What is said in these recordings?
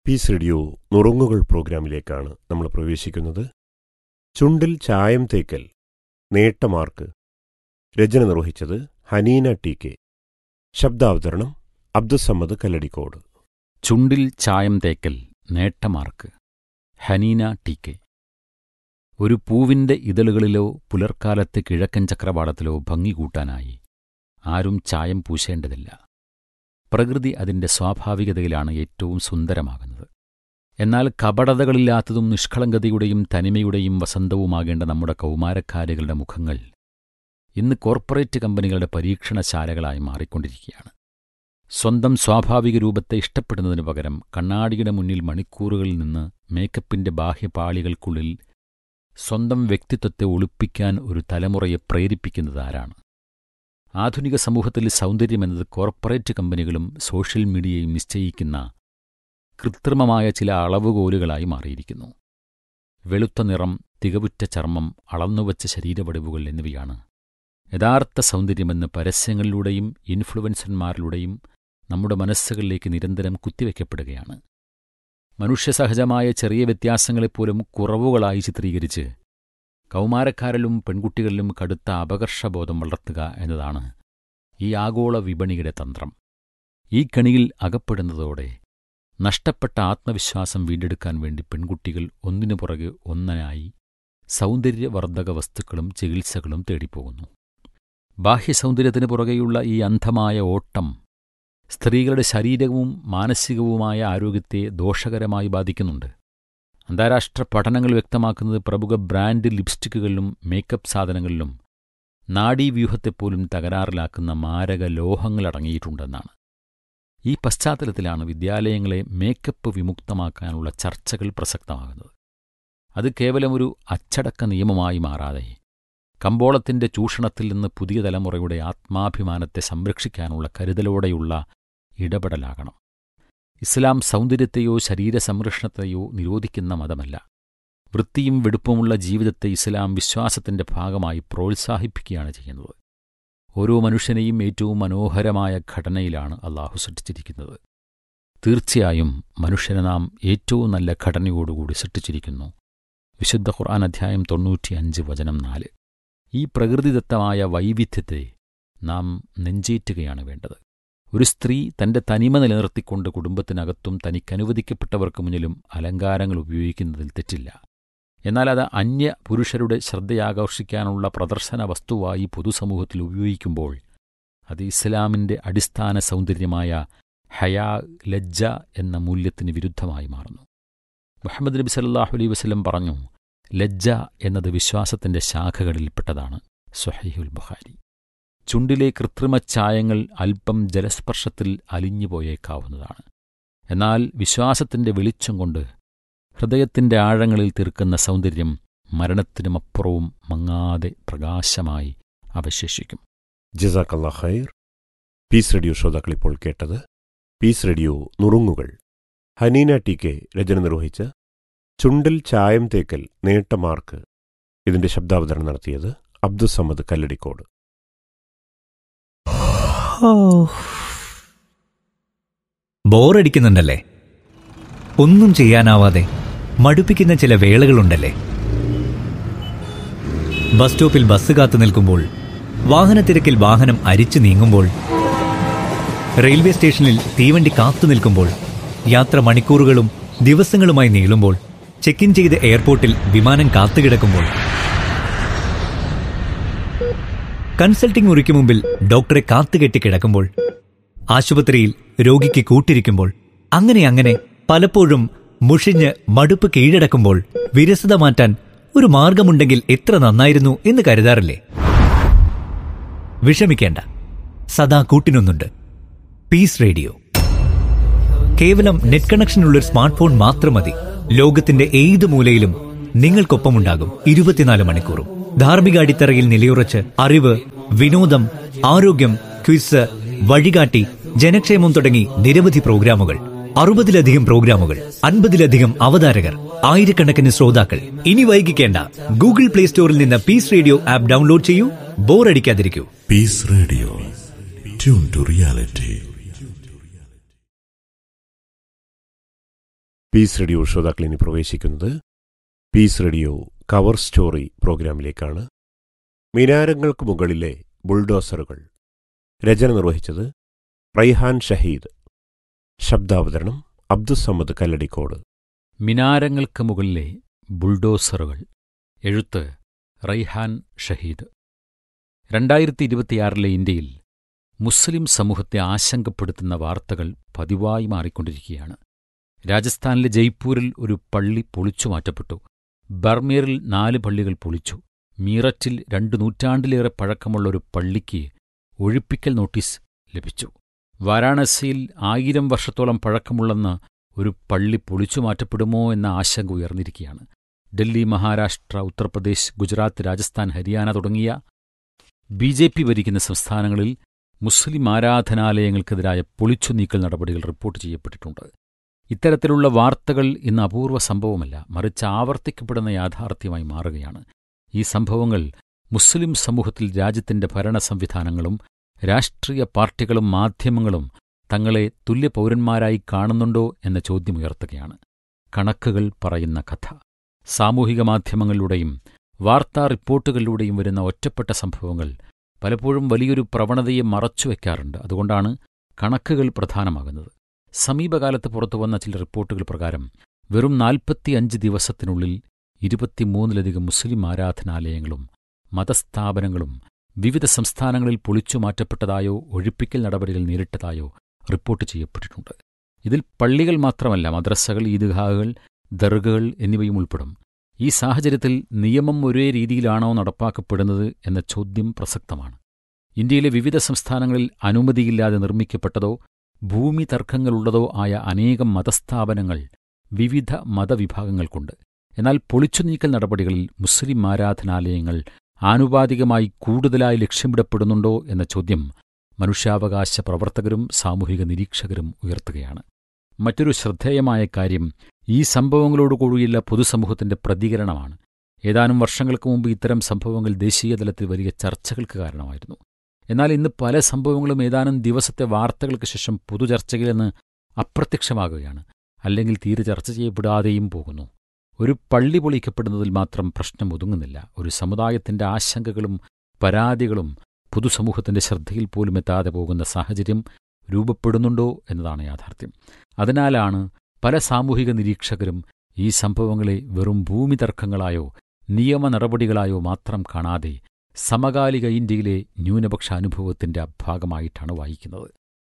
Piece radio നുറുങ്ങുകൾ പ്രോഗ്രാമിലേക്കാണ് നമ്മൾ പ്രവേശിക്കുന്നത് ചുണ്ടിൽ ചായം തേക്കൽ നേട്ടമാർക്ക് രചന നിർവഹിച്ചത് ഹനീന ടി കെ ശബ്ദാവതരണം അബ്ദുസമ്മദ് കല്ലടിക്കോട് ചുണ്ടിൽ ചായം തേക്കൽ നേട്ടമാർക്ക് ഹനീന ടി കെ ഒരു പൂവിന്റെ ഇതളുകളിലോ പുലർക്കാലത്ത് കിഴക്കൻ ചക്രവാളത്തിലോ ഭംഗി കൂട്ടാനായി ആരും ചായം പൂശേണ്ടതില്ല പ്രകൃതി അതിന്റെ സ്വാഭാവികതയിലാണ് ഏറ്റവും സുന്ദരമാകുന്നത് എന്നാൽ കപടതകളില്ലാത്തതും നിഷ്കളങ്കതയുടെയും തനിമയുടെയും വസന്തവുമാകേണ്ട നമ്മുടെ കൗമാരക്കാരികളുടെ മുഖങ്ങൾ ഇന്ന് കോർപ്പറേറ്റ് കമ്പനികളുടെ പരീക്ഷണശാലകളായി മാറിക്കൊണ്ടിരിക്കുകയാണ് സ്വന്തം സ്വാഭാവിക രൂപത്തെ ഇഷ്ടപ്പെടുന്നതിനു പകരം കണ്ണാടിയുടെ മുന്നിൽ മണിക്കൂറുകളിൽ നിന്ന് മേക്കപ്പിന്റെ ബാഹ്യപാളികൾക്കുള്ളിൽ സ്വന്തം വ്യക്തിത്വത്തെ ഒളിപ്പിക്കാൻ ഒരു തലമുറയെ പ്രേരിപ്പിക്കുന്നത് ആരാണ് ആധുനിക സമൂഹത്തിൽ സൗന്ദര്യമെന്നത് കോർപ്പറേറ്റ് കമ്പനികളും സോഷ്യൽ മീഡിയയും നിശ്ചയിക്കുന്ന കൃത്രിമമായ ചില അളവുകോലുകളായി മാറിയിരിക്കുന്നു വെളുത്ത നിറം തികവുറ്റ ചർമ്മം അളന്നുവച്ച ശരീരവടിവുകൾ എന്നിവയാണ് യഥാർത്ഥ സൗന്ദര്യമെന്ന് പരസ്യങ്ങളിലൂടെയും ഇൻഫ്ലുവൻസർമാരിലൂടെയും നമ്മുടെ മനസ്സുകളിലേക്ക് നിരന്തരം കുത്തിവെക്കപ്പെടുകയാണ് മനുഷ്യസഹജമായ ചെറിയ വ്യത്യാസങ്ങളെപ്പോലും കുറവുകളായി ചിത്രീകരിച്ച് കൗമാരക്കാരിലും പെൺകുട്ടികളിലും കടുത്ത അപകർഷബോധം വളർത്തുക എന്നതാണ് ഈ ആഗോള വിപണിയുടെ തന്ത്രം ഈ കണിയിൽ അകപ്പെടുന്നതോടെ നഷ്ടപ്പെട്ട ആത്മവിശ്വാസം വീണ്ടെടുക്കാൻ വേണ്ടി പെൺകുട്ടികൾ ഒന്നിനു പുറകെ ഒന്നനായി സൗന്ദര്യവർദ്ധക വസ്തുക്കളും ചികിത്സകളും തേടിപ്പോകുന്നു ബാഹ്യസൗന്ദര്യത്തിന് പുറകെയുള്ള ഈ അന്ധമായ ഓട്ടം സ്ത്രീകളുടെ ശാരീരികവും മാനസികവുമായ ആരോഗ്യത്തെ ദോഷകരമായി ബാധിക്കുന്നുണ്ട് അന്താരാഷ്ട്ര പഠനങ്ങൾ വ്യക്തമാക്കുന്നത് പ്രമുഖ ബ്രാൻഡ് ലിപ്സ്റ്റിക്കുകളിലും മേക്കപ്പ് സാധനങ്ങളിലും നാഡീവ്യൂഹത്തെപ്പോലും തകരാറിലാക്കുന്ന മാരക ലോഹങ്ങളടങ്ങിയിട്ടുണ്ടെന്നാണ് ഈ പശ്ചാത്തലത്തിലാണ് വിദ്യാലയങ്ങളെ മേക്കപ്പ് വിമുക്തമാക്കാനുള്ള ചർച്ചകൾ പ്രസക്തമാകുന്നത് അത് കേവലം ഒരു അച്ചടക്ക നിയമമായി മാറാതെ കമ്പോളത്തിന്റെ ചൂഷണത്തിൽ നിന്ന് പുതിയ തലമുറയുടെ ആത്മാഭിമാനത്തെ സംരക്ഷിക്കാനുള്ള കരുതലോടെയുള്ള ഇടപെടലാകണം ഇസ്ലാം സൗന്ദര്യത്തെയോ ശരീരസംരക്ഷണത്തെയോ നിരോധിക്കുന്ന മതമല്ല വൃത്തിയും വെടുപ്പുമുള്ള ജീവിതത്തെ ഇസ്ലാം വിശ്വാസത്തിന്റെ ഭാഗമായി പ്രോത്സാഹിപ്പിക്കുകയാണ് ചെയ്യുന്നത് ഓരോ മനുഷ്യനെയും ഏറ്റവും മനോഹരമായ ഘടനയിലാണ് അള്ളാഹു സൃഷ്ടിച്ചിരിക്കുന്നത് തീർച്ചയായും മനുഷ്യനെ നാം ഏറ്റവും നല്ല ഘടനയോടുകൂടി സൃഷ്ടിച്ചിരിക്കുന്നു വിശുദ്ധ ഖുർആൻ അധ്യായം തൊണ്ണൂറ്റിയഞ്ച് വചനം നാല് ഈ പ്രകൃതിദത്തമായ വൈവിധ്യത്തെ നാം നെഞ്ചേറ്റുകയാണ് വേണ്ടത് ഒരു സ്ത്രീ തന്റെ തനിമ നിലനിർത്തിക്കൊണ്ട് കുടുംബത്തിനകത്തും തനിക്കനുവദിക്കപ്പെട്ടവർക്ക് മുന്നിലും അലങ്കാരങ്ങൾ ഉപയോഗിക്കുന്നതിൽ തെറ്റില്ല എന്നാൽ അത് അന്യ പുരുഷരുടെ ശ്രദ്ധയാകർഷിക്കാനുള്ള പ്രദർശന വസ്തുവായി പൊതുസമൂഹത്തിൽ ഉപയോഗിക്കുമ്പോൾ അത് ഇസ്ലാമിന്റെ അടിസ്ഥാന സൗന്ദര്യമായ ഹയാ ലജ്ജ എന്ന മൂല്യത്തിന് വിരുദ്ധമായി മാറുന്നു മുഹമ്മദ് നബി സല്ലാഹു അലൈ വസ്ലം പറഞ്ഞു ലജ്ജ എന്നത് വിശ്വാസത്തിന്റെ ശാഖകളിൽപ്പെട്ടതാണ് സുഹൈഹുൽ ബുഖാരി ചുണ്ടിലെ കൃത്രിമ ചായങ്ങൾ അല്പം ജലസ്പർശത്തിൽ അലിഞ്ഞുപോയേക്കാവുന്നതാണ് എന്നാൽ വിശ്വാസത്തിന്റെ വെളിച്ചം കൊണ്ട് ഹൃദയത്തിന്റെ ആഴങ്ങളിൽ തീർക്കുന്ന സൗന്ദര്യം മരണത്തിനുമപ്പുറവും മങ്ങാതെ പ്രകാശമായി അവശേഷിക്കും ജസാക്കല്ലാ ഖൈർ പീസ് റേഡിയോ ശ്രോതാക്കൾ ഇപ്പോൾ കേട്ടത് പീസ് റേഡിയോ നുറുങ്ങുകൾ ഹനീന ടി കെ രചന നിർവഹിച്ച ചുണ്ടിൽ ചായം തേക്കൽ നേട്ടമാർക്ക് ഇതിന്റെ ശബ്ദാവതരണം നടത്തിയത് അബ്ദുസമ്മദ് കല്ലടിക്കോട് ബോറടിക്കുന്നുണ്ടല്ലേ ഒന്നും ചെയ്യാനാവാതെ മടുപ്പിക്കുന്ന ചില വേളകളുണ്ടല്ലേ ബസ് സ്റ്റോപ്പിൽ ബസ് കാത്തു നിൽക്കുമ്പോൾ വാഹനത്തിരക്കിൽ വാഹനം അരിച്ചു നീങ്ങുമ്പോൾ റെയിൽവേ സ്റ്റേഷനിൽ തീവണ്ടി കാത്തു നിൽക്കുമ്പോൾ യാത്ര മണിക്കൂറുകളും ദിവസങ്ങളുമായി നീളുമ്പോൾ ചെക്ക് ഇൻ ചെയ്ത് എയർപോർട്ടിൽ വിമാനം കാത്തുകിടക്കുമ്പോൾ കൺസൾട്ടിംഗ് മുറിക്ക് മുമ്പിൽ ഡോക്ടറെ കാത്തുകെട്ടി കിടക്കുമ്പോൾ ആശുപത്രിയിൽ രോഗിക്ക് കൂട്ടിരിക്കുമ്പോൾ അങ്ങനെ അങ്ങനെ പലപ്പോഴും മുഷിഞ്ഞ് മടുപ്പ് കീഴടക്കുമ്പോൾ വിരസത മാറ്റാൻ ഒരു മാർഗമുണ്ടെങ്കിൽ എത്ര നന്നായിരുന്നു എന്ന് കരുതാറില്ലേ വിഷമിക്കേണ്ട സദാ കൂട്ടിനൊന്നുണ്ട് പീസ് റേഡിയോ കേവലം നെറ്റ് കണക്ഷനുള്ള ഒരു സ്മാർട്ട് ഫോൺ മാത്രം മതി ലോകത്തിന്റെ ഏത് മൂലയിലും നിങ്ങൾക്കൊപ്പമുണ്ടാകും ഇരുപത്തിനാല് മണിക്കൂറും ധാർമ്മിക അടിത്തറയിൽ നിലയുറച്ച് അറിവ് വിനോദം ആരോഗ്യം ക്വിസ് വഴികാട്ടി ജനക്ഷേമം തുടങ്ങി നിരവധി പ്രോഗ്രാമുകൾ അറുപതിലധികം പ്രോഗ്രാമുകൾ അൻപതിലധികം അവതാരകർ ആയിരക്കണക്കിന് ശ്രോതാക്കൾ ഇനി വൈകിക്കേണ്ട ഗൂഗിൾ പ്ലേ സ്റ്റോറിൽ നിന്ന് പീസ് റേഡിയോ ആപ്പ് ഡൗൺലോഡ് ചെയ്യൂ ബോറടിക്കാതിരിക്കൂ Peace Radio. Tune to reality. Peace radio ശ്രോതാക്കൾ ഇനി പ്രവേശിക്കുന്നത് പീസ് റേഡിയോ കവർ സ്റ്റോറി പ്രോഗ്രാമിലേക്കാണ് മിനാരങ്ങൾക്ക് മുകളിലെ ബുൾഡോസറുകൾ രചന നിർവഹിച്ചത് റൈഹാൻ ഷഹീദ് ശബ്ദാവതരണം അബ്ദുസമ്മദ് കല്ലടിക്കോട് മിനാരങ്ങൾക്ക് മുകളിലെ ബുൾഡോസറുകൾ എഴുത്ത് റൈഹാൻ ഷഹീദ് രണ്ടായിരത്തി ഇരുപത്തിയാറിലെ ഇന്ത്യയിൽ മുസ്ലിം സമൂഹത്തെ ആശങ്കപ്പെടുത്തുന്ന വാർത്തകൾ പതിവായി മാറിക്കൊണ്ടിരിക്കുകയാണ് രാജസ്ഥാനിലെ ജയ്പൂരിൽ ഒരു പള്ളി പൊളിച്ചു മാറ്റപ്പെട്ടു ബർമീറിൽ നാല് പള്ളികൾ പൊളിച്ചു മീററ്റിൽ രണ്ടു നൂറ്റാണ്ടിലേറെ പഴക്കമുള്ള ഒരു പള്ളിക്ക് ഒഴിപ്പിക്കൽ നോട്ടീസ് ലഭിച്ചു വാരാണസിയിൽ ആയിരം വർഷത്തോളം പഴക്കമുള്ളെന്ന് ഒരു പള്ളി പൊളിച്ചു മാറ്റപ്പെടുമോ എന്ന ആശങ്ക ഉയർന്നിരിക്കുകയാണ് ഡൽഹി മഹാരാഷ്ട്ര ഉത്തർപ്രദേശ് ഗുജറാത്ത് രാജസ്ഥാൻ ഹരിയാന തുടങ്ങിയ ബി ജെ പി ഭരിക്കുന്ന സംസ്ഥാനങ്ങളിൽ മുസ്ലിം ആരാധനാലയങ്ങൾക്കെതിരായ പൊളിച്ചു നീക്കൽ നടപടികൾ റിപ്പോർട്ട് ചെയ്യപ്പെട്ടിട്ടുണ്ട് ഇത്തരത്തിലുള്ള വാർത്തകൾ ഇന്ന് അപൂർവ സംഭവമല്ല മറിച്ച് ആവർത്തിക്കപ്പെടുന്ന യാഥാർത്ഥ്യമായി മാറുകയാണ് ഈ സംഭവങ്ങൾ മുസ്ലിം സമൂഹത്തിൽ രാജ്യത്തിന്റെ ഭരണ സംവിധാനങ്ങളും രാഷ്ട്രീയ പാർട്ടികളും മാധ്യമങ്ങളും തങ്ങളെ തുല്യ പൗരന്മാരായി കാണുന്നുണ്ടോ എന്ന ചോദ്യമുയർത്തുകയാണ് കണക്കുകൾ പറയുന്ന കഥ സാമൂഹിക മാധ്യമങ്ങളിലൂടെയും വാർത്താ റിപ്പോർട്ടുകളിലൂടെയും വരുന്ന ഒറ്റപ്പെട്ട സംഭവങ്ങൾ പലപ്പോഴും വലിയൊരു പ്രവണതയെ മറച്ചുവെക്കാറുണ്ട് അതുകൊണ്ടാണ് കണക്കുകൾ പ്രധാനമാകുന്നത് സമീപകാലത്ത് പുറത്തുവന്ന ചില റിപ്പോർട്ടുകൾ പ്രകാരം വെറും നാൽപ്പത്തിയഞ്ച് ദിവസത്തിനുള്ളിൽ ഇരുപത്തിമൂന്നിലധികം മുസ്ലിം ആരാധനാലയങ്ങളും മതസ്ഥാപനങ്ങളും വിവിധ സംസ്ഥാനങ്ങളിൽ പൊളിച്ചു മാറ്റപ്പെട്ടതായോ ഒഴിപ്പിക്കൽ നടപടികൾ നേരിട്ടതായോ റിപ്പോർട്ട് ചെയ്യപ്പെട്ടിട്ടുണ്ട് ഇതിൽ പള്ളികൾ മാത്രമല്ല മദ്രസകൾ ഈദ്ഗാഹുകൾ ദർഗകൾ എന്നിവയും ഉൾപ്പെടും ഈ സാഹചര്യത്തിൽ നിയമം ഒരേ രീതിയിലാണോ നടപ്പാക്കപ്പെടുന്നത് എന്ന ചോദ്യം പ്രസക്തമാണ് ഇന്ത്യയിലെ വിവിധ സംസ്ഥാനങ്ങളിൽ അനുമതിയില്ലാതെ നിർമ്മിക്കപ്പെട്ടതോ ഭൂമി തർക്കങ്ങളുള്ളതോ ആയ അനേകം മതസ്ഥാപനങ്ങൾ വിവിധ മതവിഭാഗങ്ങൾക്കുണ്ട് എന്നാൽ പൊളിച്ചുനീക്കൽ നടപടികളിൽ മുസ്ലിം ആരാധനാലയങ്ങൾ ആനുപാതികമായി കൂടുതലായി ലക്ഷ്യമിടപ്പെടുന്നുണ്ടോ എന്ന ചോദ്യം മനുഷ്യാവകാശ പ്രവർത്തകരും സാമൂഹിക നിരീക്ഷകരും ഉയർത്തുകയാണ് മറ്റൊരു ശ്രദ്ധേയമായ കാര്യം ഈ സംഭവങ്ങളോടുകൂടിയുള്ള പൊതുസമൂഹത്തിന്റെ പ്രതികരണമാണ് ഏതാനും വർഷങ്ങൾക്ക് മുമ്പ് ഇത്തരം സംഭവങ്ങൾ ദേശീയതലത്തിൽ വലിയ ചർച്ചകൾക്ക് കാരണമായിരുന്നു എന്നാൽ ഇന്ന് പല സംഭവങ്ങളും ഏതാനും ദിവസത്തെ വാർത്തകൾക്ക് ശേഷം പൊതുചർച്ചയിൽ നിന്ന് അപ്രത്യക്ഷമാകുകയാണ് അല്ലെങ്കിൽ തീരെ ചർച്ച ചെയ്യപ്പെടാതെയും പോകുന്നു ഒരു പള്ളി പൊളിക്കപ്പെടുന്നതിൽ മാത്രം പ്രശ്നം ഒതുങ്ങുന്നില്ല ഒരു സമുദായത്തിന്റെ ആശങ്കകളും പരാതികളും പൊതുസമൂഹത്തിന്റെ ശ്രദ്ധയിൽ പോലും എത്താതെ പോകുന്ന സാഹചര്യം രൂപപ്പെടുന്നുണ്ടോ എന്നതാണ് യാഥാർത്ഥ്യം അതിനാലാണ് പല സാമൂഹിക നിരീക്ഷകരും ഈ സംഭവങ്ങളെ വെറും ഭൂമി തർക്കങ്ങളായോ നിയമ നടപടികളായോ മാത്രം കാണാതെ സമകാലിക ഇന്ത്യയിലെ ന്യൂനപക്ഷ അനുഭവത്തിന്റെ ഭാഗമായിട്ടാണ് വായിക്കുന്നത്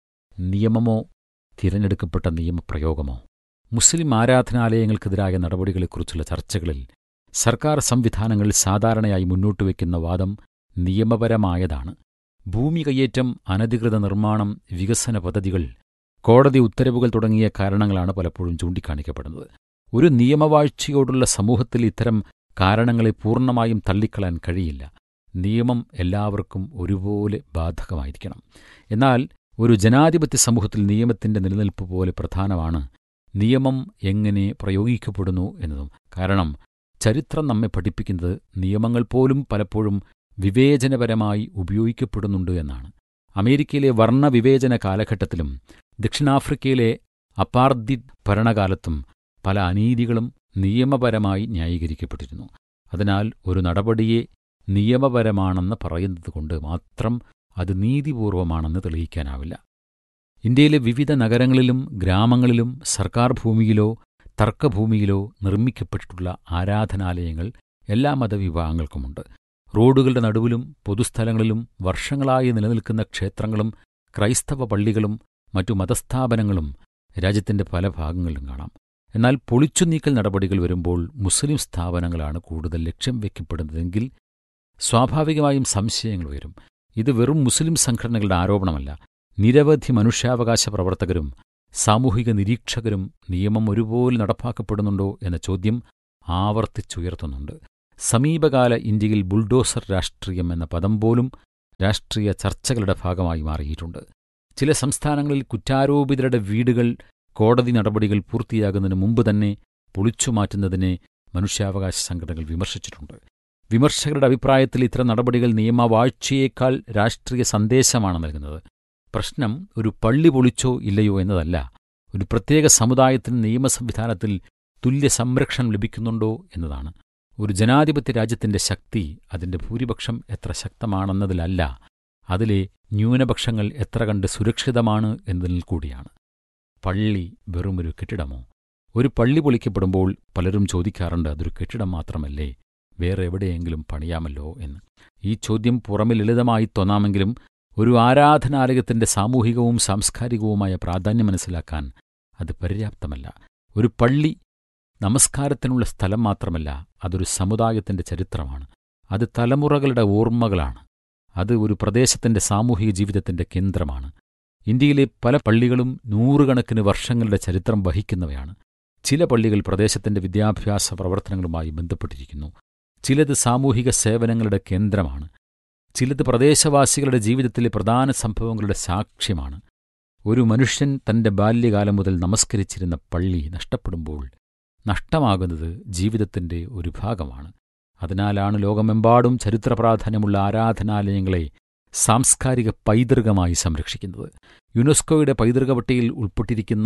നിയമമോ തിരഞ്ഞെടുക്കപ്പെട്ട നിയമപ്രയോഗമോ മുസ്ലിം ആരാധനാലയങ്ങൾക്കെതിരായ നടപടികളെക്കുറിച്ചുള്ള ചർച്ചകളിൽ സർക്കാർ സംവിധാനങ്ങൾ സാധാരണയായി മുന്നോട്ടുവെക്കുന്ന വാദം നിയമപരമായതാണ് ഭൂമി കയ്യേറ്റം അനധികൃത നിർമ്മാണം വികസന പദ്ധതികൾ കോടതി ഉത്തരവുകൾ തുടങ്ങിയ കാരണങ്ങളാണ് പലപ്പോഴും ചൂണ്ടിക്കാണിക്കപ്പെടുന്നത് ഒരു നിയമവാഴ്ചയോടുള്ള സമൂഹത്തിൽ ഇത്തരം കാരണങ്ങളെ പൂർണ്ണമായും തള്ളിക്കളയാൻ കഴിയില്ല നിയമം എല്ലാവർക്കും ഒരുപോലെ ബാധകമായിരിക്കണം എന്നാൽ ഒരു ജനാധിപത്യ സമൂഹത്തിൽ നിയമത്തിന്റെ നിലനിൽപ്പ് പോലെ പ്രധാനമാണ് നിയമം എങ്ങനെ പ്രയോഗിക്കപ്പെടുന്നു എന്നതും കാരണം ചരിത്രം നമ്മെ പഠിപ്പിക്കുന്നത് നിയമങ്ങൾ പോലും പലപ്പോഴും വിവേചനപരമായി ഉപയോഗിക്കപ്പെടുന്നുണ്ട് എന്നാണ് അമേരിക്കയിലെ വർണ്ണവിവേചന കാലഘട്ടത്തിലും ദക്ഷിണാഫ്രിക്കയിലെ അപ്പാർദിഡ് ഭരണകാലത്തും പല അനീതികളും നിയമപരമായി ന്യായീകരിക്കപ്പെട്ടിരുന്നു അതിനാൽ ഒരു നടപടിയെ നിയമപരമാണെന്ന് പറയുന്നതുകൊണ്ട് മാത്രം അത് നീതിപൂർവമാണെന്ന് തെളിയിക്കാനാവില്ല ഇന്ത്യയിലെ വിവിധ നഗരങ്ങളിലും ഗ്രാമങ്ങളിലും സർക്കാർ ഭൂമിയിലോ തർക്കഭൂമിയിലോ നിർമ്മിക്കപ്പെട്ടിട്ടുള്ള ആരാധനാലയങ്ങൾ എല്ലാ മതവിഭാഗങ്ങൾക്കുമുണ്ട് റോഡുകളുടെ നടുവിലും പൊതുസ്ഥലങ്ങളിലും വർഷങ്ങളായി നിലനിൽക്കുന്ന ക്ഷേത്രങ്ങളും ക്രൈസ്തവ പള്ളികളും മറ്റു മതസ്ഥാപനങ്ങളും രാജ്യത്തിന്റെ പല ഭാഗങ്ങളിലും കാണാം എന്നാൽ പൊളിച്ചുനീക്കൽ നടപടികൾ വരുമ്പോൾ മുസ്ലിം സ്ഥാപനങ്ങളാണ് കൂടുതൽ ലക്ഷ്യം വയ്ക്കപ്പെടുന്നതെങ്കിൽ സ്വാഭാവികമായും സംശയങ്ങൾ വരും ഇത് വെറും മുസ്ലിം സംഘടനകളുടെ ആരോപണമല്ല നിരവധി മനുഷ്യാവകാശ പ്രവർത്തകരും സാമൂഹിക നിരീക്ഷകരും നിയമം ഒരുപോലെ നടപ്പാക്കപ്പെടുന്നുണ്ടോ എന്ന ചോദ്യം ആവർത്തിച്ചുയർത്തുന്നുണ്ട് സമീപകാല ഇന്ത്യയിൽ ബുൾഡോസർ രാഷ്ട്രീയം എന്ന പദം പോലും രാഷ്ട്രീയ ചർച്ചകളുടെ ഭാഗമായി മാറിയിട്ടുണ്ട് ചില സംസ്ഥാനങ്ങളിൽ കുറ്റാരോപിതരുടെ വീടുകൾ കോടതി നടപടികൾ പൂർത്തിയാകുന്നതിന് മുമ്പ് തന്നെ പൊളിച്ചുമാറ്റുന്നതിനെ മനുഷ്യാവകാശ സംഘടനകൾ വിമർശിച്ചിട്ടുണ്ട് വിമർശകരുടെ അഭിപ്രായത്തിൽ ഇത്തരം നടപടികൾ നിയമവാഴ്ചയേക്കാൾ രാഷ്ട്രീയ സന്ദേശമാണ് നൽകുന്നത് പ്രശ്നം ഒരു പള്ളി പൊളിച്ചോ ഇല്ലയോ എന്നതല്ല ഒരു പ്രത്യേക സമുദായത്തിന് നിയമ സംവിധാനത്തിൽ തുല്യ സംരക്ഷണം ലഭിക്കുന്നുണ്ടോ എന്നതാണ് ഒരു ജനാധിപത്യ രാജ്യത്തിന്റെ ശക്തി അതിന്റെ ഭൂരിപക്ഷം എത്ര ശക്തമാണെന്നതിലല്ല അതിലെ ന്യൂനപക്ഷങ്ങൾ എത്ര കണ്ട് സുരക്ഷിതമാണ് എന്നതിൽ കൂടിയാണ് പള്ളി വെറുമൊരു കെട്ടിടമോ ഒരു പള്ളി പൊളിക്കപ്പെടുമ്പോൾ പലരും ചോദിക്കാറുണ്ട് അതൊരു കെട്ടിടം മാത്രമല്ലേ വേറെ എവിടെയെങ്കിലും പണിയാമല്ലോ എന്ന് ഈ ചോദ്യം പുറമെ ലളിതമായി തോന്നാമെങ്കിലും ഒരു ആരാധനാലയത്തിന്റെ സാമൂഹികവും സാംസ്കാരികവുമായ പ്രാധാന്യം മനസ്സിലാക്കാൻ അത് പര്യാപ്തമല്ല ഒരു പള്ളി നമസ്കാരത്തിനുള്ള സ്ഥലം മാത്രമല്ല അതൊരു സമുദായത്തിന്റെ ചരിത്രമാണ് അത് തലമുറകളുടെ ഓർമ്മകളാണ് അത് ഒരു പ്രദേശത്തിന്റെ സാമൂഹിക ജീവിതത്തിന്റെ കേന്ദ്രമാണ് ഇന്ത്യയിലെ പല പള്ളികളും നൂറുകണക്കിന് വർഷങ്ങളുടെ ചരിത്രം വഹിക്കുന്നവയാണ് ചില പള്ളികൾ പ്രദേശത്തിന്റെ വിദ്യാഭ്യാസ പ്രവർത്തനങ്ങളുമായി ബന്ധപ്പെട്ടിരിക്കുന്നു ചിലത് സാമൂഹിക സേവനങ്ങളുടെ കേന്ദ്രമാണ് ചിലത് പ്രദേശവാസികളുടെ ജീവിതത്തിലെ പ്രധാന സംഭവങ്ങളുടെ സാക്ഷ്യമാണ് ഒരു മനുഷ്യൻ തന്റെ ബാല്യകാലം മുതൽ നമസ്കരിച്ചിരുന്ന പള്ളി നഷ്ടപ്പെടുമ്പോൾ നഷ്ടമാകുന്നത് ജീവിതത്തിന്റെ ഒരു ഭാഗമാണ് അതിനാലാണ് ലോകമെമ്പാടും ചരിത്ര പ്രാധാന്യമുള്ള ആരാധനാലയങ്ങളെ സാംസ്കാരിക പൈതൃകമായി സംരക്ഷിക്കുന്നത് യുനെസ്കോയുടെ പൈതൃക പട്ടികയിൽ ഉൾപ്പെട്ടിരിക്കുന്ന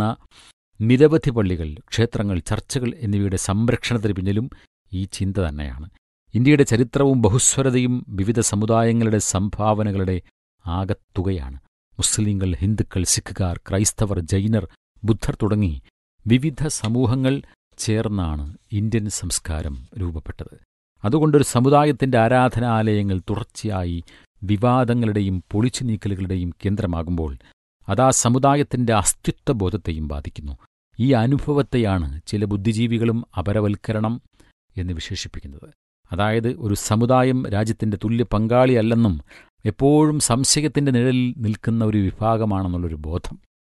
നിരവധി പള്ളികൾ ക്ഷേത്രങ്ങൾ ചർച്ചകൾ എന്നിവയുടെ സംരക്ഷണത്തിന് പിന്നിലും ഈ ചിന്ത തന്നെയാണ് ഇന്ത്യയുടെ ചരിത്രവും ബഹുസ്വരതയും വിവിധ സമുദായങ്ങളുടെ സംഭാവനകളുടെ ആകത്തുകയാണ് മുസ്ലിങ്ങൾ ഹിന്ദുക്കൾ സിഖുകാർ ക്രൈസ്തവർ ജൈനർ ബുദ്ധർ തുടങ്ങി വിവിധ സമൂഹങ്ങൾ ചേർന്നാണ് ഇന്ത്യൻ സംസ്കാരം രൂപപ്പെട്ടത് അതുകൊണ്ടൊരു സമുദായത്തിന്റെ ആരാധനാലയങ്ങൾ തുടർച്ചയായി വിവാദങ്ങളുടെയും പൊളിച്ചു നീക്കലുകളുടെയും കേന്ദ്രമാകുമ്പോൾ അതാ സമുദായത്തിന്റെ അസ്തിത്വബോധത്തെയും ബാധിക്കുന്നു ഈ അനുഭവത്തെയാണ് ചില ബുദ്ധിജീവികളും അപരവൽക്കരണം എന്ന് വിശേഷിപ്പിക്കുന്നത് അതായത് ഒരു സമുദായം രാജ്യത്തിന്റെ തുല്യ പങ്കാളിയല്ലെന്നും എപ്പോഴും സംശയത്തിന്റെ നിഴലിൽ നിൽക്കുന്ന ഒരു വിഭാഗമാണെന്നുള്ളൊരു ബോധം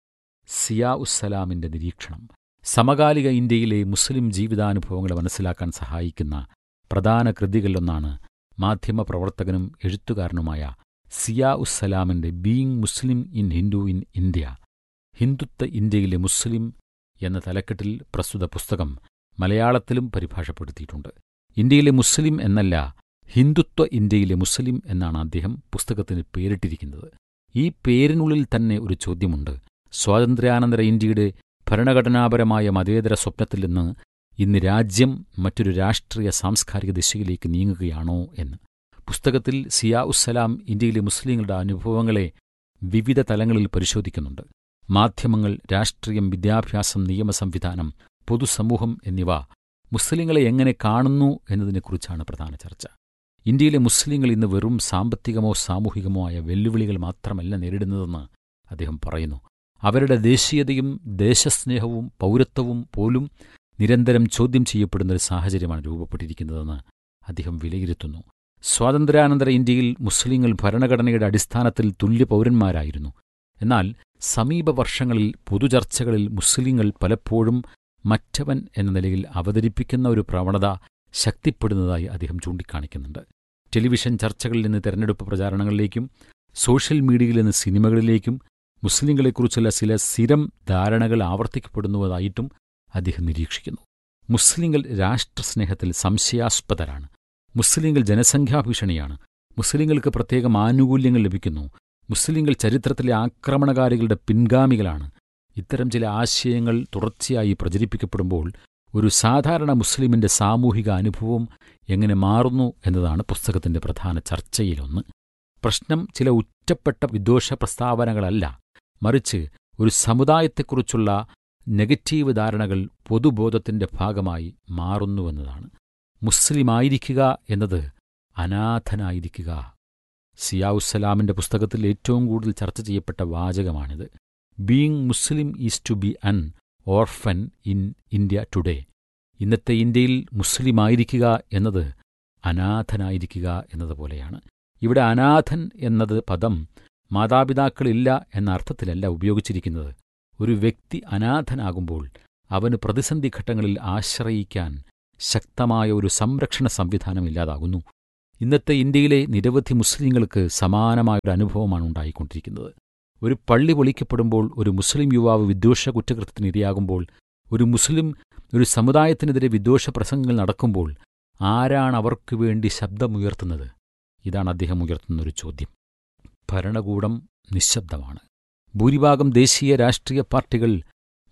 സിയാ ഉസ്സലാമിന്റെ നിരീക്ഷണം സമകാലിക ഇന്ത്യയിലെ മുസ്ലിം ജീവിതാനുഭവങ്ങളെ മനസ്സിലാക്കാൻ സഹായിക്കുന്ന പ്രധാന കൃതികളിലൊന്നാണ് മാധ്യമപ്രവർത്തകനും എഴുത്തുകാരനുമായ സിയാ ഉസ്സലാമിന്റെ being Muslim in Hindu in India Hindutva ഇന്ത്യയിലെ മുസ്ലിം എന്ന തലക്കെട്ടിൽ പ്രസ്തുത പുസ്തകം മലയാളത്തിലും പരിഭാഷപ്പെടുത്തിയിട്ടുണ്ട് ഇന്ത്യയിലെ മുസ്ലിം എന്നല്ല ഹിന്ദുത്വ ഇന്ത്യയിലെ മുസ്ലിം എന്നാണ് അദ്ദേഹം പുസ്തകത്തിന് പേരിട്ടിരിക്കുന്നത് ഈ പേരിനുള്ളിൽ തന്നെ ഒരു ചോദ്യമുണ്ട് സ്വാതന്ത്ര്യാനന്തര ഇന്ത്യയുടെ ഭരണഘടനാപരമായ മതേതര സ്വപ്നത്തിൽ നിന്ന് ഇന്ന് രാജ്യം മറ്റൊരു രാഷ്ട്രീയ സാംസ്കാരിക ദിശയിലേക്ക് നീങ്ങുകയാണോ എന്ന് പുസ്തകത്തിൽ സിയാ ഉസ്സലാം ഇന്ത്യയിലെ മുസ്ലിങ്ങളുടെ അനുഭവങ്ങളെ വിവിധ തലങ്ങളിൽ പരിശോധിക്കുന്നുണ്ട് മാധ്യമങ്ങൾ രാഷ്ട്രീയം വിദ്യാഭ്യാസം നിയമസംവിധാനം പൊതുസമൂഹം എന്നിവ മുസ്ലിങ്ങളെ എങ്ങനെ കാണുന്നു എന്നതിനെക്കുറിച്ചാണ് പ്രധാന ചർച്ച ഇന്ത്യയിലെ മുസ്ലിങ്ങൾ ഇന്ന് വെറും സാമ്പത്തികമോ സാമൂഹികമോ ആയ വെല്ലുവിളികൾ മാത്രമല്ല നേരിടുന്നതെന്ന് അദ്ദേഹം പറയുന്നു അവരുടെ ദേശീയതയും ദേശസ്നേഹവും പൗരത്വവും പോലും നിരന്തരം ചോദ്യം ചെയ്യപ്പെടുന്ന ഒരു സാഹചര്യമാണ് രൂപപ്പെട്ടിരിക്കുന്നതെന്ന് അദ്ദേഹം വിലയിരുത്തുന്നു സ്വാതന്ത്ര്യാനന്തര ഇന്ത്യയിൽ മുസ്ലിങ്ങൾ ഭരണഘടനയുടെ അടിസ്ഥാനത്തിൽ തുല്യ പൗരന്മാരായിരുന്നു എന്നാൽ സമീപ വർഷങ്ങളിൽ പൊതുചർച്ചകളിൽ മുസ്ലിങ്ങൾ പലപ്പോഴും മറ്റവൻ എന്ന നിലയിൽ അവതരിപ്പിക്കുന്ന ഒരു പ്രവണത ശക്തിപ്പെടുന്നതായി അദ്ദേഹം ചൂണ്ടിക്കാണിക്കുന്നുണ്ട് ടെലിവിഷൻ ചർച്ചകളിൽ നിന്ന് തെരഞ്ഞെടുപ്പ് പ്രചാരണങ്ങളിലേക്കും സോഷ്യൽ മീഡിയയിൽ നിന്ന് സിനിമകളിലേക്കും മുസ്ലിങ്ങളെക്കുറിച്ചുള്ള ചില സ്ഥിരം ധാരണകൾ ആവർത്തിക്കപ്പെടുന്നതായിട്ടും അദ്ദേഹം നിരീക്ഷിക്കുന്നു മുസ്ലിങ്ങൾ രാഷ്ട്രസ്നേഹത്തിൽ സംശയാസ്പദരാണ് മുസ്ലിങ്ങൾ ജനസംഖ്യാഭീഷണിയാണ് മുസ്ലിങ്ങൾക്ക് പ്രത്യേകം ആനുകൂല്യങ്ങൾ ലഭിക്കുന്നു മുസ്ലിങ്ങൾ ചരിത്രത്തിലെ ആക്രമണകാരികളുടെ പിൻഗാമികളാണ് ഇത്തരം ചില ആശയങ്ങൾ തുടർച്ചയായി പ്രചരിപ്പിക്കപ്പെടുമ്പോൾ ഒരു സാധാരണ മുസ്ലിമിന്റെ സാമൂഹിക അനുഭവം എങ്ങനെ മാറുന്നു എന്നതാണ് പുസ്തകത്തിന്റെ പ്രധാന ചർച്ചയിലൊന്ന് പ്രശ്നം ചില ഉറ്റപ്പെട്ട വിദ്വേഷ പ്രസ്താവനകളല്ല മറിച്ച് ഒരു സമുദായത്തെക്കുറിച്ചുള്ള നെഗറ്റീവ് ധാരണകൾ പൊതുബോധത്തിന്റെ ഭാഗമായി മാറുന്നുവെന്നതാണ് മുസ്ലിമായിരിക്കുക എന്നത് അനാഥനായിരിക്കുക സിയാവുസലാമിന്റെ പുസ്തകത്തിൽ ഏറ്റവും കൂടുതൽ ചർച്ച ചെയ്യപ്പെട്ട വാചകമാണിത് being Muslim is to be an orphan in India today ഇന്നത്തെ ഇന്ത്യയിൽ മുസ്ലിമായിരിക്കുക എന്നത് അനാഥനായിരിക്കുക എന്നതുപോലെയാണ് ഇവിടെ അനാഥൻ എന്നത് പദം മാതാപിതാക്കളില്ല എന്ന അർത്ഥത്തിലല്ല ഉപയോഗിച്ചിരിക്കുന്നത് ഒരു വ്യക്തി അനാഥനാകുമ്പോൾ അവന് പ്രതിസന്ധി ഘട്ടങ്ങളിൽ ആശ്രയിക്കാൻ ശക്തമായ ഒരു സംരക്ഷണ സംവിധാനം ഇല്ലാതാകുന്നു ഇന്നത്തെ ഇന്ത്യയിലെ നിരവധി മുസ്ലിങ്ങൾക്ക് സമാനമായൊരു അനുഭവമാണ് ഉണ്ടായിക്കൊണ്ടിരിക്കുന്നത് ഒരു പള്ളി പൊളിക്കപ്പെടുമ്പോൾ ഒരു മുസ്ലിം യുവാവ് വിദ്വേഷ കുറ്റകൃത്യത്തിന് ഇരയാകുമ്പോൾ ഒരു മുസ്ലിം ഒരു സമുദായത്തിനെതിരെ വിദ്വേഷ പ്രസംഗങ്ങൾ നടക്കുമ്പോൾ ആരാണ് അവർക്ക് വേണ്ടി ശബ്ദമുയർത്തുന്നത് ഇതാണ് അദ്ദേഹം ഉയർത്തുന്ന ഒരു ചോദ്യം ഭരണകൂടം നിശബ്ദമാണ് ഭൂരിഭാഗം ദേശീയ രാഷ്ട്രീയ പാർട്ടികൾ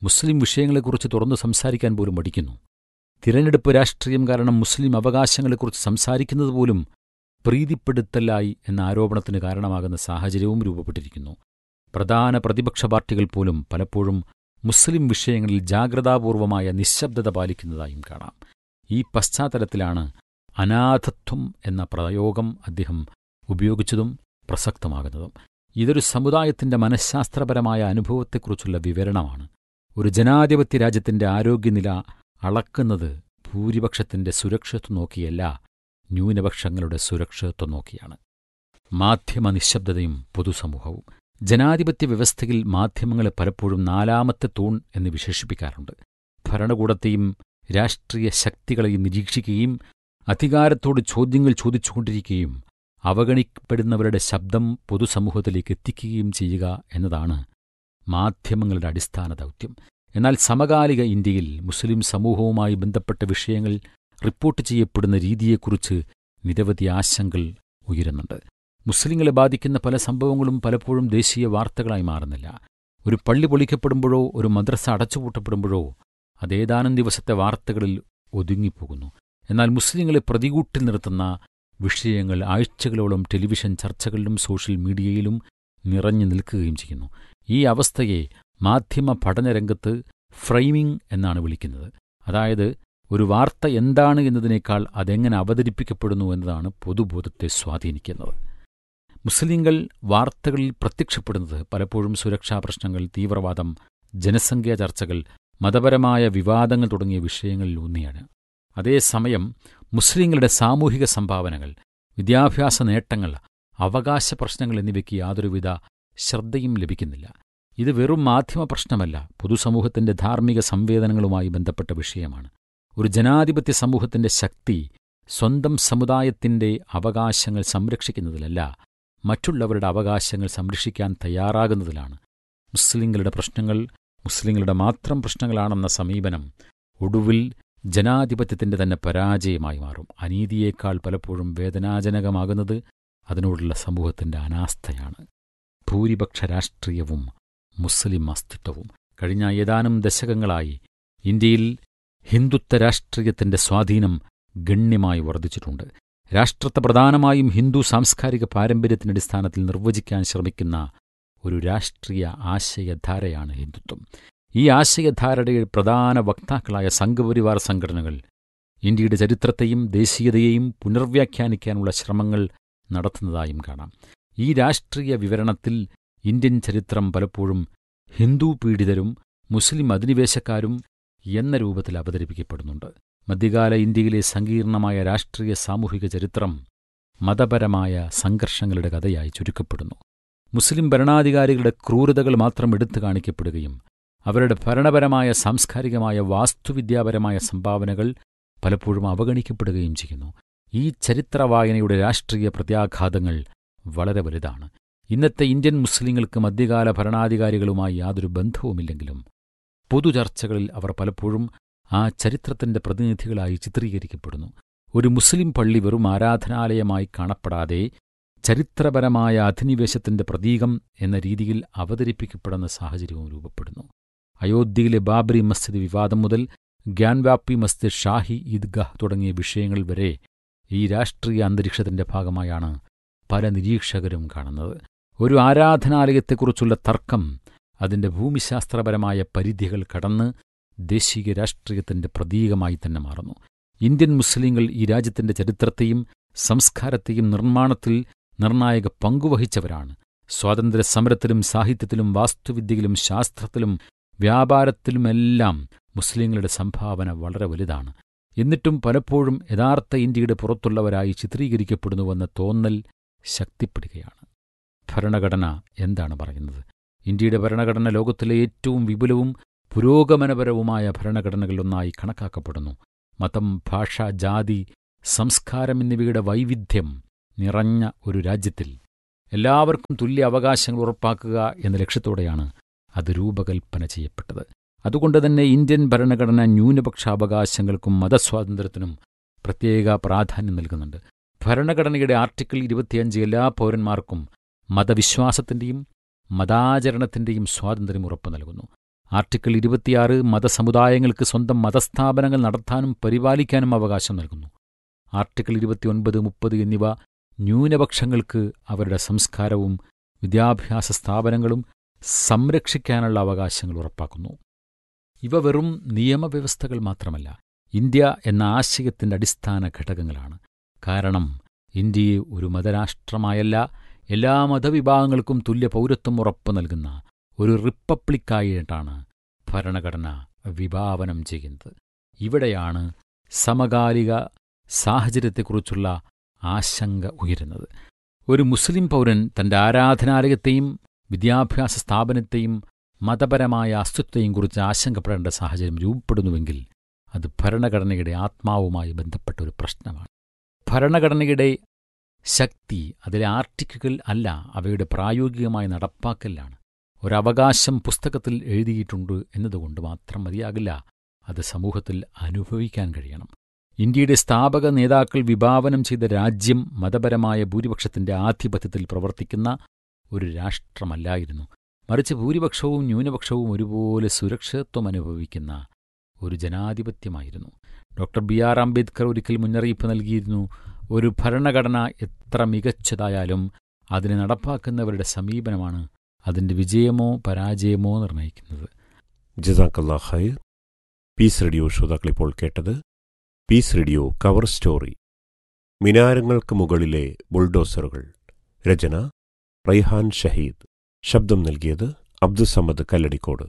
മുസ്ലിം വിഷയങ്ങളെക്കുറിച്ച് തുറന്നു സംസാരിക്കാൻ പോലും മടിക്കുന്നു തിരഞ്ഞെടുപ്പ് രാഷ്ട്രീയം കാരണം മുസ്ലിം അവകാശങ്ങളെക്കുറിച്ച് സംസാരിക്കുന്നത് പോലും പ്രീതിപ്പെടുത്തലായി എന്ന ആരോപണത്തിന് കാരണമാകുന്ന സാഹചര്യവും രൂപപ്പെട്ടിരിക്കുന്നു പ്രധാന പ്രതിപക്ഷ പാർട്ടികൾ പോലും പലപ്പോഴും മുസ്ലിം വിഷയങ്ങളിൽ ജാഗ്രതാപൂർവമായ നിശബ്ദത പാലിക്കുന്നതായും കാണാം ഈ പശ്ചാത്തലത്തിലാണ് അനാഥത്വം എന്ന പ്രയോഗം അദ്ദേഹം ഉപയോഗിച്ചതും പ്രസക്തമാകുന്നതും ഇതൊരു സമുദായത്തിന്റെ മനഃശാസ്ത്രപരമായ അനുഭവത്തെക്കുറിച്ചുള്ള വിവരണമാണ് ഒരു ജനാധിപത്യ രാജ്യത്തിന്റെ ആരോഗ്യനില അളക്കുന്നത് ഭൂരിപക്ഷത്തിന്റെ സുരക്ഷിതത്വം നോക്കിയല്ല ന്യൂനപക്ഷങ്ങളുടെ സുരക്ഷിതത്വം നോക്കിയാണ് മാധ്യമ നിശബ്ദതയും പൊതുസമൂഹവും ജനാധിപത്യ വ്യവസ്ഥയിൽ മാധ്യമങ്ങളെ പലപ്പോഴും നാലാമത്തെ തൂൺ എന്ന് വിശേഷിപ്പിക്കാറുണ്ട് ഭരണകൂടത്തെയും രാഷ്ട്രീയ ശക്തികളെയും നിരീക്ഷിക്കുകയും അധികാരത്തോട് ചോദ്യങ്ങൾ ചോദിച്ചുകൊണ്ടിരിക്കുകയും അവഗണിക്കപ്പെടുന്നവരുടെ ശബ്ദം പൊതുസമൂഹത്തിലേക്ക് എത്തിക്കുകയും ചെയ്യുക എന്നതാണ് മാധ്യമങ്ങളുടെ അടിസ്ഥാന ദൗത്യം എന്നാൽ സമകാലിക ഇന്ത്യയിൽ മുസ്ലിം സമൂഹവുമായി ബന്ധപ്പെട്ട വിഷയങ്ങൾ റിപ്പോർട്ട് ചെയ്യപ്പെടുന്ന രീതിയെക്കുറിച്ച് നിരവധി ആശങ്കകൾ ഉയരുന്നുണ്ട് മുസ്ലിങ്ങളെ ബാധിക്കുന്ന പല സംഭവങ്ങളും പലപ്പോഴും ദേശീയ വാർത്തകളായി മാറുന്നില്ല ഒരു പള്ളി പൊളിക്കപ്പെടുമ്പോഴോ ഒരു മദ്രസ അടച്ചുപൂട്ടപ്പെടുമ്പോഴോ അതേതാനും ദിവസത്തെ വാർത്തകളിൽ ഒതുങ്ങിപ്പോകുന്നു എന്നാൽ മുസ്ലിങ്ങളെ പ്രതികൂട്ടിൽ നിർത്തുന്ന വിഷയങ്ങൾ ആഴ്ചകളോളം ടെലിവിഷൻ ചർച്ചകളിലും സോഷ്യൽ മീഡിയയിലും നിറഞ്ഞു നിൽക്കുകയും ചെയ്യുന്നു ഈ അവസ്ഥയെ മാധ്യമ പഠനരംഗത്ത് ഫ്രെയിമിംഗ് എന്നാണ് വിളിക്കുന്നത് അതായത് ഒരു വാർത്ത എന്താണ് എന്നതിനേക്കാൾ അതെങ്ങനെ അവതരിപ്പിക്കപ്പെടുന്നു എന്നതാണ് പൊതുബോധത്തെ സ്വാധീനിക്കുന്നത് മുസ്ലിങ്ങൾ വാർത്തകളിൽ പ്രത്യക്ഷപ്പെടുന്നത് പലപ്പോഴും സുരക്ഷാ പ്രശ്നങ്ങൾ തീവ്രവാദം ജനസംഖ്യാ ചർച്ചകൾ മതപരമായ വിവാദങ്ങൾ തുടങ്ങിയ വിഷയങ്ങളിൽ ഊന്നിയാണ് അതേസമയം മുസ്ലിങ്ങളുടെ സാമൂഹിക സംഭാവനകൾ വിദ്യാഭ്യാസ നേട്ടങ്ങൾ അവകാശ പ്രശ്നങ്ങൾ എന്നിവയ്ക്ക് യാതൊരുവിധ ശ്രദ്ധയും ലഭിക്കുന്നില്ല ഇത് വെറും മാധ്യമ പ്രശ്നമല്ല പൊതുസമൂഹത്തിന്റെ ധാർമ്മിക സംവേദനങ്ങളുമായി ബന്ധപ്പെട്ട വിഷയമാണ് ഒരു ജനാധിപത്യ സമൂഹത്തിന്റെ ശക്തി സ്വന്തം സമുദായത്തിന്റെ അവകാശങ്ങൾ സംരക്ഷിക്കുന്നതിലല്ല മറ്റുള്ളവരുടെ അവകാശങ്ങൾ സംരക്ഷിക്കാൻ തയ്യാറാകുന്നതിലാണ് മുസ്ലിങ്ങളുടെ പ്രശ്നങ്ങൾ മുസ്ലിങ്ങളുടെ മാത്രം പ്രശ്നങ്ങളാണെന്ന സമീപനം ഒടുവിൽ ജനാധിപത്യത്തിന്റെ തന്നെ പരാജയമായി മാറും അനീതിയേക്കാൾ പലപ്പോഴും വേദനാജനകമാകുന്നത് അതിനോടുള്ള സമൂഹത്തിന്റെ അനാസ്ഥയാണ് ഭൂരിപക്ഷ രാഷ്ട്രീയവും മുസ്ലിം അസ്തിത്വവും കഴിഞ്ഞ ഏതാനും ദശകങ്ങളായി ഇന്ത്യയിൽ ഹിന്ദുത്വ രാഷ്ട്രീയത്തിന്റെ സ്വാധീനം ഗണ്യമായി വർദ്ധിച്ചിട്ടുണ്ട് രാഷ്ട്രത്തെ പ്രധാനമായും ഹിന്ദു സാംസ്കാരിക പാരമ്പര്യത്തിന്റെ അടിസ്ഥാനത്തിൽ നിർവചിക്കാൻ ശ്രമിക്കുന്ന ഒരു രാഷ്ട്രീയ ആശയധാരയാണ് ഹിന്ദുത്വം ഈ ആശയധാരയുടെ പ്രധാന വക്താക്കളായ സംഘപരിവാർ സംഘടനകൾ ഇന്ത്യയുടെ ചരിത്രത്തെയും ദേശീയതയെയും പുനർവ്യാഖ്യാനിക്കാനുള്ള ശ്രമങ്ങൾ നടത്തുന്നതായും കാണാം ഈ രാഷ്ട്രീയ വിവരണത്തിൽ ഇന്ത്യൻ ചരിത്രം പലപ്പോഴും ഹിന്ദു പീഡിതരും മുസ്ലിം അധിനിവേശക്കാരും എന്ന രൂപത്തിൽ അവതരിപ്പിക്കപ്പെടുന്നുണ്ട് മധ്യകാല ഇന്ത്യയിലെ സങ്കീർണമായ രാഷ്ട്രീയ സാമൂഹിക ചരിത്രം മതപരമായ സംഘർഷങ്ങളുടെ കഥയായി ചുരുക്കപ്പെടുന്നു മുസ്ലിം ഭരണാധികാരികളുടെ ക്രൂരതകൾ മാത്രം എടുത്തു കാണിക്കപ്പെടുകയും അവരുടെ ഭരണപരമായ സാംസ്കാരികമായ വാസ്തുവിദ്യാപരമായ സംഭാവനകൾ പലപ്പോഴും അവഗണിക്കപ്പെടുകയും ചെയ്യുന്നു ഈ ചരിത്രവായനയുടെ രാഷ്ട്രീയ പ്രത്യാഘാതങ്ങൾ വളരെ വലുതാണ് ഇന്നത്തെ ഇന്ത്യൻ മുസ്ലിങ്ങൾക്ക് മധ്യകാല ഭരണാധികാരികളുമായി യാതൊരു ബന്ധവുമില്ലെങ്കിലും പൊതുചർച്ചകളിൽ അവർ പലപ്പോഴും ആ ചരിത്രത്തിന്റെ പ്രതിനിധികളായി ചിത്രീകരിക്കപ്പെടുന്നു ഒരു മുസ്ലിം പള്ളി വെറും ആരാധനാലയമായി കാണപ്പെടാതെ ചരിത്രപരമായ അധിനിവേശത്തിന്റെ പ്രതീകം എന്ന രീതിയിൽ അവതരിപ്പിക്കപ്പെടുന്ന സാഹചര്യവും രൂപപ്പെടുന്നു അയോധ്യയിലെ ബാബരി മസ്ജിദ് വിവാദം മുതൽ ഗ്യാൻവാപ്പി മസ്ജിദ് ഷാഹി ഈദ്ഗാഹ് തുടങ്ങിയ വിഷയങ്ങൾ വരെ ഈ രാഷ്ട്രീയ അന്തരീക്ഷത്തിന്റെ ഭാഗമായാണ് പല നിരീക്ഷകരും കാണുന്നത് ഒരു ആരാധനാലയത്തെക്കുറിച്ചുള്ള തർക്കം അതിന്റെ ഭൂമിശാസ്ത്രപരമായ പരിധികൾ കടന്ന് ദേശീയ രാഷ്ട്രീയത്തിന്റെ പ്രതീകമായി തന്നെ മാറുന്നു ഇന്ത്യൻ മുസ്ലിങ്ങൾ ഈ രാജ്യത്തിന്റെ ചരിത്രത്തെയും സംസ്കാരത്തെയും നിർമ്മാണത്തിൽ നിർണായക പങ്കുവഹിച്ചവരാണ് സ്വാതന്ത്ര്യ സമരത്തിലും സാഹിത്യത്തിലും വാസ്തുവിദ്യയിലും ശാസ്ത്രത്തിലും വ്യാപാരത്തിലുമെല്ലാം മുസ്ലിങ്ങളുടെ സംഭാവന വളരെ വലുതാണ് എന്നിട്ടും പലപ്പോഴും യഥാർത്ഥ ഇന്ത്യയുടെ പുറത്തുള്ളവരായി ചിത്രീകരിക്കപ്പെടുന്നുവെന്ന തോന്നൽ ശക്തിപ്പെടുകയാണ് ഭരണഘടന എന്താണ് പറയുന്നത് ഇന്ത്യയുടെ ഭരണഘടന ലോകത്തിലെ ഏറ്റവും വിപുലവും പുരോഗമനപരവുമായ ഭരണഘടനകളിലൊന്നായി കണക്കാക്കപ്പെടുന്നു മതം ഭാഷ ജാതി സംസ്കാരം എന്നിവയുടെ വൈവിധ്യം നിറഞ്ഞ ഒരു രാജ്യത്തിൽ എല്ലാവർക്കും തുല്യ അവകാശങ്ങൾ ഉറപ്പാക്കുക എന്ന ലക്ഷ്യത്തോടെയാണ് അത് രൂപകൽപ്പന ചെയ്യപ്പെട്ടത് അതുകൊണ്ട് തന്നെ ഇന്ത്യൻ ഭരണഘടന ന്യൂനപക്ഷ അവകാശങ്ങൾക്കും മതസ്വാതന്ത്ര്യത്തിനും പ്രത്യേക പ്രാധാന്യം നൽകുന്നുണ്ട് ഭരണഘടനയുടെ ആർട്ടിക്കിൾ ഇരുപത്തിയഞ്ച് എല്ലാ പൗരന്മാർക്കും മതവിശ്വാസത്തിന്റെയും മതാചരണത്തിന്റെയും സ്വാതന്ത്ര്യം ഉറപ്പു നൽകുന്നു ആർട്ടിക്കിൾ ഇരുപത്തിയാറ് മതസമുദായങ്ങൾക്ക് സ്വന്തം മതസ്ഥാപനങ്ങൾ നടത്താനും പരിപാലിക്കാനും അവകാശം നൽകുന്നു ആർട്ടിക്കിൾ ഇരുപത്തിയൊൻപത് മുപ്പത് എന്നിവ ന്യൂനപക്ഷങ്ങൾക്ക് അവരുടെ സംസ്കാരവും വിദ്യാഭ്യാസ സ്ഥാപനങ്ങളും സംരക്ഷിക്കാനുള്ള അവകാശങ്ങൾ ഉറപ്പാക്കുന്നു ഇവ വെറും നിയമവ്യവസ്ഥകൾ മാത്രമല്ല ഇന്ത്യ എന്ന ആശയത്തിന്റെ അടിസ്ഥാന ഘടകങ്ങളാണ് കാരണം ഇന്ത്യയെ ഒരു മതരാഷ്ട്രമായല്ല എല്ലാ മതവിഭാഗങ്ങൾക്കും തുല്യ പൗരത്വം ഉറപ്പു നൽകുന്ന ഒരു റിപ്പബ്ലിക്കായിട്ടാണ് ഭരണഘടന വിഭാവനം ചെയ്യുന്നത് ഇവിടെയാണ് സമകാലിക സാഹചര്യത്തെക്കുറിച്ചുള്ള ആശങ്ക ഉയരുന്നത് ഒരു മുസ്ലിം പൗരൻ തന്റെ ആരാധനാലയത്തെയും വിദ്യാഭ്യാസ സ്ഥാപനത്തെയും മതപരമായ അസ്തിത്വത്തെയും കുറിച്ച് ആശങ്കപ്പെടേണ്ട സാഹചര്യം രൂപപ്പെടുന്നുവെങ്കിൽ അത് ഭരണഘടനയുടെ ആത്മാവുമായി ബന്ധപ്പെട്ട ഒരു പ്രശ്നമാണ് ഭരണഘടനയുടെ ശക്തി അതിലെ ആർട്ടിക്കിൾ അല്ല അവയുടെ പ്രായോഗികമായ നടപ്പാക്കലാണ് ഒരവകാശം പുസ്തകത്തിൽ എഴുതിയിട്ടുണ്ട് എന്നതുകൊണ്ട് മാത്രം മതിയാകില്ല അത് സമൂഹത്തിൽ അനുഭവിക്കാൻ കഴിയണം ഇന്ത്യയുടെ സ്ഥാപക നേതാക്കൾ വിഭാവനം ചെയ്ത രാജ്യം മതപരമായ ഭൂരിപക്ഷത്തിന്റെ ആധിപത്യത്തിൽ പ്രവർത്തിക്കുന്ന ഒരു രാഷ്ട്രമല്ലായിരുന്നു മറിച്ച് ഭൂരിപക്ഷവും ന്യൂനപക്ഷവും ഒരുപോലെ സുരക്ഷിതത്വം അനുഭവിക്കുന്ന ഒരു ജനാധിപത്യമായിരുന്നു ഡോക്ടർ ബി ആർ അംബേദ്കർ ഒരിക്കൽ മുന്നറിയിപ്പ് നൽകിയിരുന്നു ഒരു ഭരണഘടന എത്ര മികച്ചതായാലും അതിനെ നടപ്പാക്കുന്നവരുടെ സമീപനമാണ് അതിന്റെ വിജയമോ പരാജയമോ നിർണ്ണയിക്കുന്നത് ജസാക്കല്ലാ ഖൈർ പീസ് റേഡിയോ ശ്രോതാക്കളിപ്പോൾ കേട്ടത് പീസ് റേഡിയോ കവർ സ്റ്റോറി മിനാരങ്ങൾക്ക് മുകളിലെ ബുൾഡോസറുകൾ രചന റൈഹാൻ ഷഹീദ് ശബ്ദം നൽകിയത് അബ്ദുസമ്മദ് കല്ലടിക്കോട്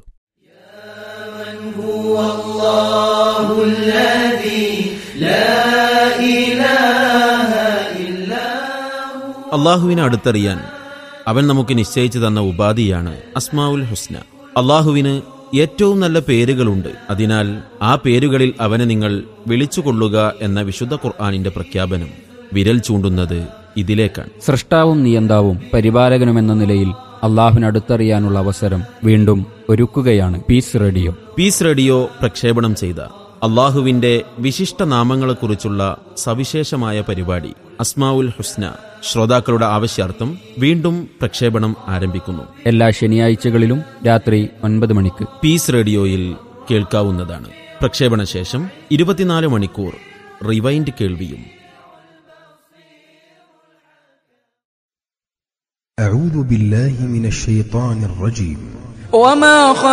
അള്ളാഹുവിനെ അടുത്തറിയാൻ അവൻ നമുക്ക് നിശ്ചയിച്ചു തന്ന ഉപാധിയാണ് അസ്മാവുൽ ഹുസ്ന അള്ളാഹുവിന് ഏറ്റവും നല്ല പേരുകളുണ്ട് അതിനാൽ ആ പേരുകളിൽ അവനെ നിങ്ങൾ വിളിച്ചുകൊള്ളുക എന്ന വിശുദ്ധ ഖുർആാനിന്റെ പ്രഖ്യാപനം വിരൽ ചൂണ്ടുന്നത് ഇതിലേക്കാണ് സൃഷ്ടാവും നിയന്താവും പരിപാലകനുമെന്ന നിലയിൽ അള്ളാഹുവിനടുത്തറിയാനുള്ള അവസരം വീണ്ടും ഒരുക്കുകയാണ് പീസ് റേഡിയോ പീസ് റേഡിയോ പ്രക്ഷേപണം ചെയ്ത അള്ളാഹുവിന്റെ വിശിഷ്ട നാമങ്ങളെക്കുറിച്ചുള്ള സവിശേഷമായ പരിപാടി അസ്മാവുൽ ഹുസ്ന ശ്രോതാക്കളുടെ ആവശ്യാർത്ഥം വീണ്ടും പ്രക്ഷേപണം ആരംഭിക്കുന്നു എല്ലാ ശനിയാഴ്ചകളിലും രാത്രി ഒൻപത് മണിക്ക് പീസ് റേഡിയോയിൽ കേൾക്കാവുന്നതാണ് പ്രക്ഷേപണ ശേഷം ഇരുപത്തിനാല് മണിക്കൂർ റിവൈൻഡ് കേൾവിയും أعوذ بالله من الشيطان الرجيم وما خلق